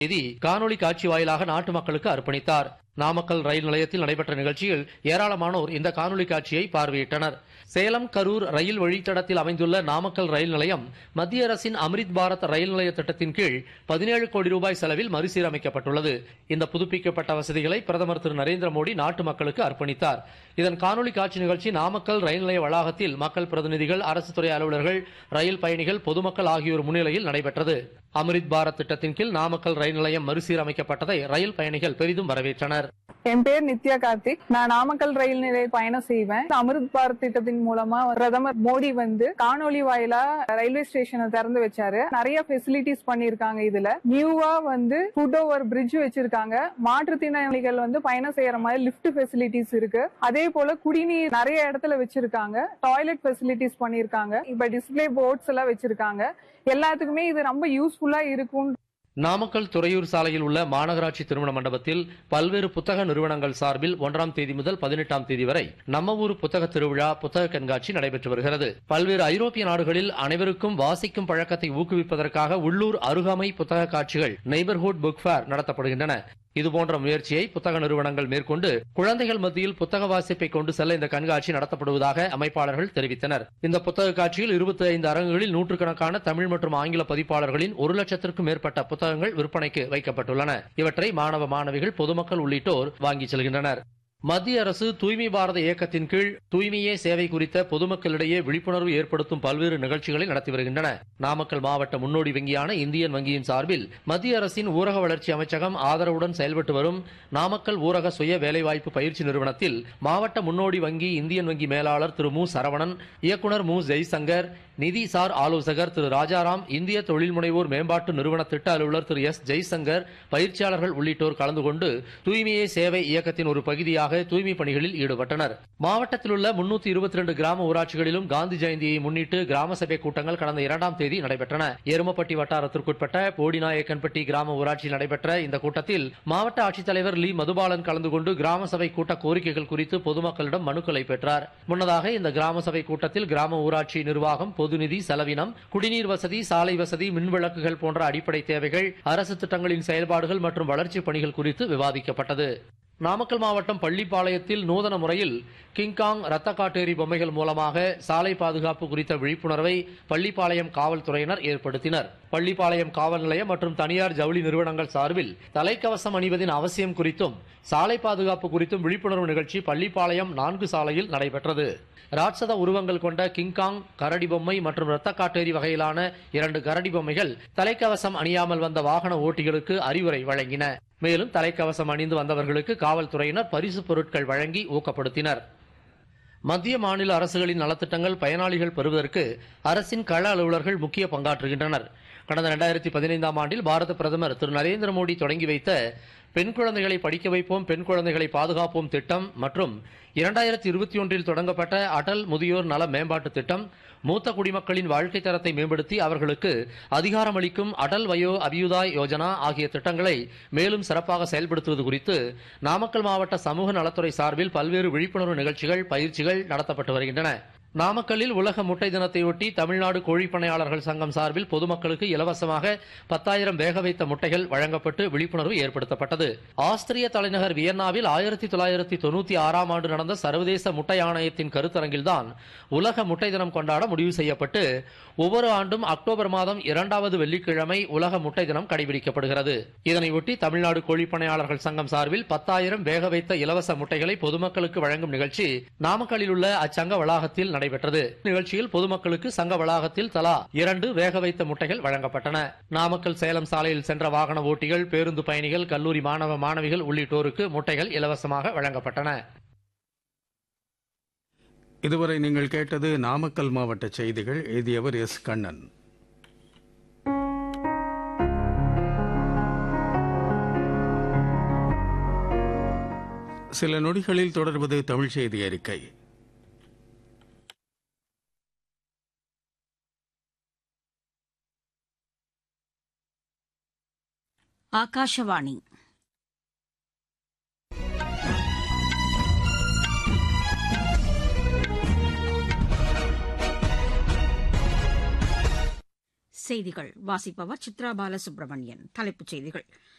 தேதி காணொலி காட்சி வாயிலாக நாட்டு மக்களுக்கு அர்ப்பணித்தார் நாமக்கல் ரயில் நிலையத்தில் நடைபெற்ற நிகழ்ச்சியில் ஏராளமானோர் இந்த காணொலி காட்சியை பார்வையிட்டனர் சேலம் கரூர் ரயில் வழித்தடத்தில் அமைந்துள்ள நாமக்கல் ரயில் நிலையம் மத்திய அரசின் அம்ரித் பாரத் ரயில் நிலைய திட்டத்தின் கீழ் பதினேழு கோடி ரூபாய் செலவில் மறுசீரமைக்கப்பட்டுள்ளது இந்த புதுப்பிக்கப்பட்ட வசதிகளை பிரதமர் திரு நரேந்திர மோடி நாட்டு மக்களுக்கு அர்ப்பணித்தார் இதன் காணொலி காட்சி நிகழ்ச்சி நாமக்கல் ரயில் நிலைய வளாகத்தில் மக்கள் பிரதிநிதிகள் அரசு துறை அலுவலர்கள் ரயில் பயணிகள் பொதுமக்கள் ஆகியோர் முன்னிலையில் நடைபெற்றது அம்ரித் பாரத் திட்டத்தின் கீழ் நாமக்கல் ரயில் நிலையம் மறுசீரமைக்கப்பட்டதை ரயில் பயணிகள் பெரிதும் வரவேற்றனர் என் பேர் நித்யா கார்த்திக் நான் நாமக்கல் ரயில் நிலைய பயணம் செய்வேன் அமிர்த் பாரத் திட்டத்தின் மூலமா பிரதமர் மோடி வந்து காணொலி வாயிலா ரயில்வே ஸ்டேஷனை திறந்து வச்சாரு நிறைய ஃபெசிலிட்டிஸ் பண்ணிருக்காங்க இதுல நியூவா வந்து ஃபுட் ஓவர் பிரிட்ஜ் வச்சிருக்காங்க மாற்றுத்திறனாளிகள் வந்து பயணம் செய்யற மாதிரி லிஃப்ட் ஃபெசிலிட்டிஸ் இருக்கு அதே போல குடிநீர் நிறைய இடத்துல வச்சிருக்காங்க டாய்லெட் ஃபெசிலிட்டிஸ் பண்ணிருக்காங்க இப்ப டிஸ்பிளே போர்ட்ஸ் எல்லாம் வச்சிருக்காங்க எல்லாத்துக்குமே இது ரொம்ப யூஸ்ஃபுல்லா இருக்கும் நாமக்கல் துறையூர் சாலையில் உள்ள மாநகராட்சி திருமண மண்டபத்தில் பல்வேறு புத்தக நிறுவனங்கள் சார்பில் ஒன்றாம் தேதி முதல் பதினெட்டாம் தேதி வரை நம்ம ஊர் புத்தக திருவிழா புத்தக கண்காட்சி நடைபெற்று வருகிறது பல்வேறு ஐரோப்பிய நாடுகளில் அனைவருக்கும் வாசிக்கும் பழக்கத்தை ஊக்குவிப்பதற்காக உள்ளூர் அருகாமை புத்தக காட்சிகள் நெய்பர்ஹுட் புக் ஃபேர் நடத்தப்படுகின்றன இதுபோன்ற முயற்சியை புத்தக நிறுவனங்கள் மேற்கொண்டு குழந்தைகள் மத்தியில் புத்தக வாசிப்பை கொண்டு செல்ல இந்த கண்காட்சி நடத்தப்படுவதாக அமைப்பாளர்கள் தெரிவித்தனர் இந்த புத்தக காட்சியில் இருபத்தி ஐந்து அரங்குகளில் நூற்றுக்கணக்கான தமிழ் மற்றும் ஆங்கில பதிப்பாளர்களின் ஒரு லட்சத்திற்கும் மேற்பட்ட புத்தகங்கள் விற்பனைக்கு வைக்கப்பட்டுள்ளன இவற்றை மாணவ மாணவிகள் பொதுமக்கள் உள்ளிட்டோர் வாங்கிச் செல்கின்றனர் மத்திய அரசு தூய்மை பாரத இயக்கத்தின் கீழ் தூய்மையே சேவை குறித்த பொதுமக்களிடையே விழிப்புணர்வு ஏற்படுத்தும் பல்வேறு நிகழ்ச்சிகளை நடத்தி வருகின்றன நாமக்கல் மாவட்ட முன்னோடி வங்கியான இந்தியன் வங்கியின் சார்பில் மத்திய அரசின் ஊரக வளர்ச்சி அமைச்சகம் ஆதரவுடன் செயல்பட்டு வரும் நாமக்கல் ஊரக சுய வேலைவாய்ப்பு பயிற்சி நிறுவனத்தில் மாவட்ட முன்னோடி வங்கி இந்தியன் வங்கி மேலாளர் திரு மு சரவணன் இயக்குனர் மு ஜெய்சங்கர் நிதிசார் ஆலோசகர் திரு ராஜாராம் இந்திய தொழில் முனைவோர் மேம்பாட்டு நிறுவன திட்ட அலுவலர் திரு எஸ் ஜெய்சங்கர் பயிற்சியாளர்கள் உள்ளிட்டோர் கலந்து கொண்டு தூய்மையே சேவை இயக்கத்தின் ஒரு பகுதியாக தூய்மை பணிகளில் ஈடுபட்டனர் மாவட்டத்தில் உள்ள முன்னூத்தி இருபத்தி ரெண்டு கிராம ஊராட்சிகளிலும் காந்தி ஜெயந்தியை முன்னிட்டு கிராம சபை கூட்டங்கள் கடந்த இரண்டாம் தேதி நடைபெற்றன எருமப்பட்டி வட்டாரத்திற்குட்பட்ட போடிநாயக்கன்பட்டி கிராம ஊராட்சியில் நடைபெற்ற இந்த கூட்டத்தில் மாவட்ட ஆட்சித்தலைவர் லீ மதுபாலன் கலந்து கொண்டு கிராம சபை கூட்ட கோரிக்கைகள் குறித்து பொதுமக்களிடம் மனுக்களை பெற்றார் முன்னதாக இந்த கிராம சபை கூட்டத்தில் கிராம ஊராட்சி நிர்வாகம் பொதுநிதி செலவினம் குடிநீர் வசதி சாலை வசதி மின்விளக்குகள் போன்ற அடிப்படை தேவைகள் அரசு திட்டங்களின் செயல்பாடுகள் மற்றும் வளர்ச்சிப் பணிகள் குறித்து விவாதிக்கப்பட்டது நாமக்கல் மாவட்டம் பள்ளிப்பாளையத்தில் நூதன முறையில் கிங்காங் ரத்த காட்டேரி பொம்மைகள் மூலமாக சாலை பாதுகாப்பு குறித்த விழிப்புணர்வை பள்ளிப்பாளையம் காவல்துறையினர் ஏற்படுத்தினர் பள்ளிப்பாளையம் காவல் நிலையம் மற்றும் தனியார் ஜவுளி நிறுவனங்கள் சார்பில் தலைக்கவசம் அணிவதின் அவசியம் குறித்தும் சாலை பாதுகாப்பு குறித்தும் விழிப்புணர்வு நிகழ்ச்சி பள்ளிப்பாளையம் நான்கு சாலையில் நடைபெற்றது ராட்சத உருவங்கள் கொண்ட கிங்காங் கரடி பொம்மை மற்றும் ரத்த காட்டேரி வகையிலான இரண்டு கரடி பொம்மைகள் தலைக்கவசம் அணியாமல் வந்த வாகன ஓட்டிகளுக்கு அறிவுரை வழங்கின மேலும் தலைக்கவசம் அணிந்து வந்தவர்களுக்கு காவல்துறையினர் பரிசு பொருட்கள் வழங்கி ஊக்கப்படுத்தினர் மத்திய மாநில அரசுகளின் நலத்திட்டங்கள் பயனாளிகள் பெறுவதற்கு அரசின் கள அலுவலர்கள் முக்கிய பங்காற்றுகின்றனர் கடந்த இரண்டாயிரத்தி பதினைந்தாம் ஆண்டில் பாரத பிரதமர் திரு நரேந்திர மோடி தொடங்கி வைத்த பெண் குழந்தைகளை படிக்க வைப்போம் பெண் குழந்தைகளை பாதுகாப்போம் திட்டம் மற்றும் இரண்டாயிரத்தி இருபத்தி ஒன்றில் தொடங்கப்பட்ட அடல் முதியோர் நல மேம்பாட்டு திட்டம் மூத்த குடிமக்களின் வாழ்க்கை தரத்தை மேம்படுத்தி அவர்களுக்கு அதிகாரமளிக்கும் அடல் வயோ அபியுதாய் யோஜனா ஆகிய திட்டங்களை மேலும் சிறப்பாக செயல்படுத்துவது குறித்து நாமக்கல் மாவட்ட சமூக நலத்துறை சார்பில் பல்வேறு விழிப்புணர்வு நிகழ்ச்சிகள் பயிற்சிகள் நடத்தப்பட்டு வருகின்றன நாமக்கல்லில் உலக முட்டை தினத்தையொட்டி தமிழ்நாடு கோழிப்பண்ணையாளர்கள் சங்கம் சார்பில் பொதுமக்களுக்கு இலவசமாக பத்தாயிரம் வேக வைத்த முட்டைகள் வழங்கப்பட்டு விழிப்புணர்வு ஏற்படுத்தப்பட்டது ஆஸ்திரிய தலைநகர் வியன்னாவில் ஆயிரத்தி தொள்ளாயிரத்தி தொண்ணூத்தி ஆறாம் ஆண்டு நடந்த சர்வதேச முட்டை ஆணையத்தின் கருத்தரங்கில்தான் உலக முட்டை தினம் கொண்டாட முடிவு செய்யப்பட்டு ஒவ்வொரு ஆண்டும் அக்டோபர் மாதம் இரண்டாவது வெள்ளிக்கிழமை உலக முட்டை தினம் கடைபிடிக்கப்படுகிறது இதனையொட்டி தமிழ்நாடு கோழிப்பண்ணையாளர்கள் சங்கம் சார்பில் பத்தாயிரம் வேக வைத்த இலவச முட்டைகளை பொதுமக்களுக்கு வழங்கும் நிகழ்ச்சி நாமக்கல்லில் உள்ள அச்சங்க வளாகத்தில் நடைபெற்றது நிகழ்ச்சியில் பொதுமக்களுக்கு சங்க வளாகத்தில் தலா இரண்டு வேக வைத்த முட்டைகள் வழங்கப்பட்டன நாமக்கல் சேலம் சாலையில் சென்ற வாகன ஓட்டிகள் பேருந்து பயணிகள் கல்லூரி மாணவ மாணவிகள் உள்ளிட்டோருக்கு முட்டைகள் இலவசமாக வழங்கப்பட்டன இதுவரை நீங்கள் கேட்டது நாமக்கல் மாவட்ட செய்திகள் எழுதியவர் எஸ் கண்ணன் சில நொடிகளில் தொடர்வது தமிழ் செய்தி அறிக்கை ಆಕಾಶವಾಣಿ செய்திகள் வாசிப்பவர் சித்ரா பாலசுப்ரமணியன் தலைப்புச் செய்திகள்